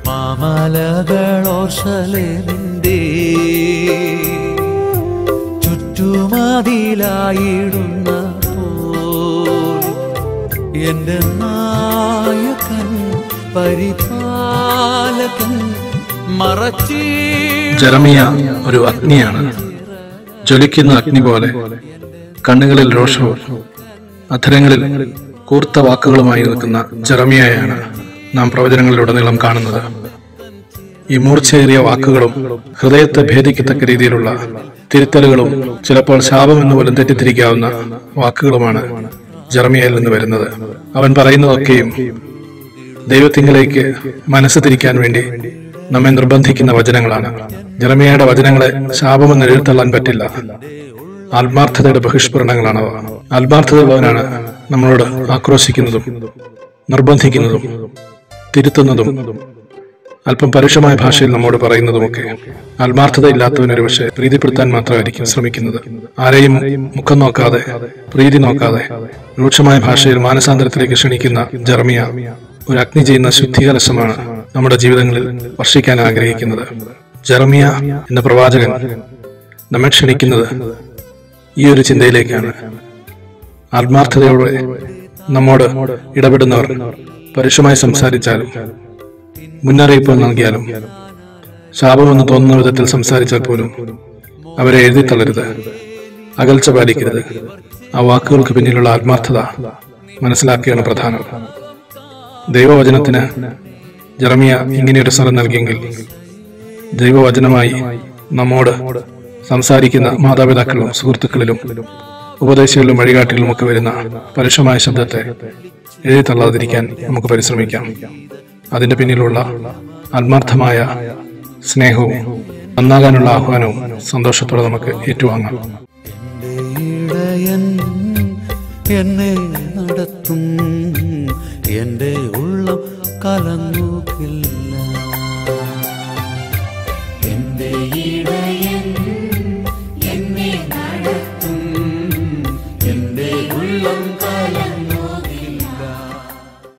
മാമലകളോർശലേമിൻ്റെ ചുറ്റുമതിലായിടുന്ന പോൽ എന്റെ നായകൻ പരിപാലകൻ മറച്ചീ ജെറമിയ ഒരു അഗ്നിയാണ് ജ്വലിക്കുന്ന അഗ്നി പോലെ കണ്ണുകളിൽ രോഷവും അധരങ്ങളിൽ കൂർത്ത വാക്കുകളുമായി നിൽക്കുന്ന ജെറമിയയാണ് നാം പ്രവചനങ്ങളിലുടനീളം കാണുന്നത് ഈ മൂർച്ചയേറിയ വാക്കുകളും ഹൃദയത്തെ ഭേദിക്കത്തക്ക രീതിയിലുള്ള തിരുത്തലുകളും ചിലപ്പോൾ ശാപമെന്ന് പോലും തെറ്റിദ്ധരിക്കാവുന്ന വാക്കുകളുമാണ് ജെറമിയയിൽ നിന്ന് വരുന്നത് അവൻ പറയുന്നതൊക്കെയും ദൈവത്തിങ്കിലേക്ക് മനസ്സ് തിരിക്കാൻ വേണ്ടി നമ്മെ നിർബന്ധിക്കുന്ന വചനങ്ങളാണ് ജെറമിയയുടെ വചനങ്ങളെ ശാപമെന്ന് എഴുത്തള്ളാൻ പറ്റില്ല ആത്മാർത്ഥതയുടെ ബഹിഷ്പുരണങ്ങളാണ് അവ ആത്മാർത്ഥതയുള്ളവനാണ് നമ്മളോട് ആക്രോശിക്കുന്നതും നിർബന്ധിക്കുന്നതും തിരുത്തുന്നതും അല്പം പരുഷമായ ഭാഷയിൽ നമ്മോട് പറയുന്നതുമൊക്കെ ആത്മാർത്ഥതയില്ലാത്തവൻ ഒരു പക്ഷേ പ്രീതിപ്പെടുത്താൻ മാത്രമായിരിക്കും ശ്രമിക്കുന്നത് ആരെയും മുഖം നോക്കാതെ പ്രീതി നോക്കാതെ രൂക്ഷമായ ഭാഷയിൽ മാനസാന്തരത്തിലേക്ക് ക്ഷണിക്കുന്ന ജർമിയ ഒരു അഗ്നി ചെയ്യുന്ന ശുദ്ധീകലശമാണ് നമ്മുടെ ജീവിതങ്ങളിൽ വർഷിക്കാൻ ആഗ്രഹിക്കുന്നത് ജർമിയ എന്ന പ്രവാചകൻ നമ്മെ ക്ഷണിക്കുന്നത് ഈ ഒരു ചിന്തയിലേക്കാണ് ആത്മാർത്ഥതയോടെ നമ്മോട് ഇടപെടുന്നവർ പരുഷമായി സംസാരിച്ചാലും മുന്നറിയിപ്പ് നൽകിയാലും ശാപമെന്ന് തോന്നുന്ന വിധത്തിൽ സംസാരിച്ചാൽ പോലും അവരെ എഴുതി തള്ളരുത് അകൽച്ച പാലിക്കരുത് ആ വാക്കുകൾക്ക് പിന്നിലുള്ള ആത്മാർത്ഥത മനസ്സിലാക്കുകയാണ് പ്രധാനം ദൈവവചനത്തിന് ജെറമിയ ഇങ്ങനെയൊരു സ്വരം നൽകിയെങ്കിൽ ദൈവവചനമായി നമ്മോട് സംസാരിക്കുന്ന മാതാപിതാക്കളിലും സുഹൃത്തുക്കളിലും ഉപദേശങ്ങളിലും വഴികാട്ടികളിലും ഒക്കെ വരുന്ന പരുഷമായ ശബ്ദത്തെ എഴുതി തള്ളാതിരിക്കാൻ നമുക്ക് പരിശ്രമിക്കാം അതിന്റെ പിന്നിലുള്ള ആത്മാർത്ഥമായ സ്നേഹവും നന്നാകാനുള്ള ആഹ്വാനവും സന്തോഷത്തോടെ നമുക്ക് ഏറ്റുവാങ്ങാം എന്റെ ഇടയൻ എന്നെ നടത്തും എന്റെ ഉള്ളം കലങ്ങുകില്ല